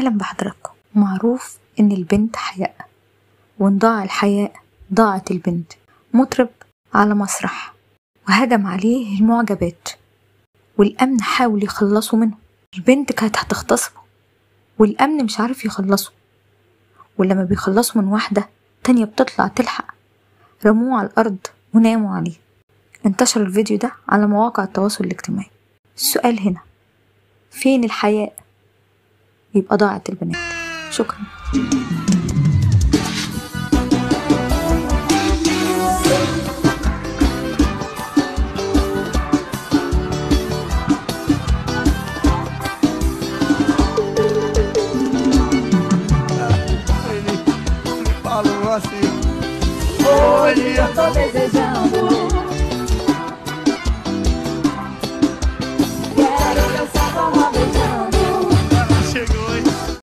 أهلا بحضراتكم معروف إن البنت حياء وإن ضاع الحياء ضاعت البنت مطرب على مسرح وهجم عليه المعجبات والأمن حاول يخلصه منه البنت كانت هتغتصبه والأمن مش عارف يخلصه ولما بيخلصوا من واحدة تانية بتطلع تلحق رموه على الأرض وناموا عليه انتشر الفيديو ده على مواقع التواصل الاجتماعي السؤال هنا فين الحياء يبقى ضاعت البنات شكرا Falo assim, olha, tô desejando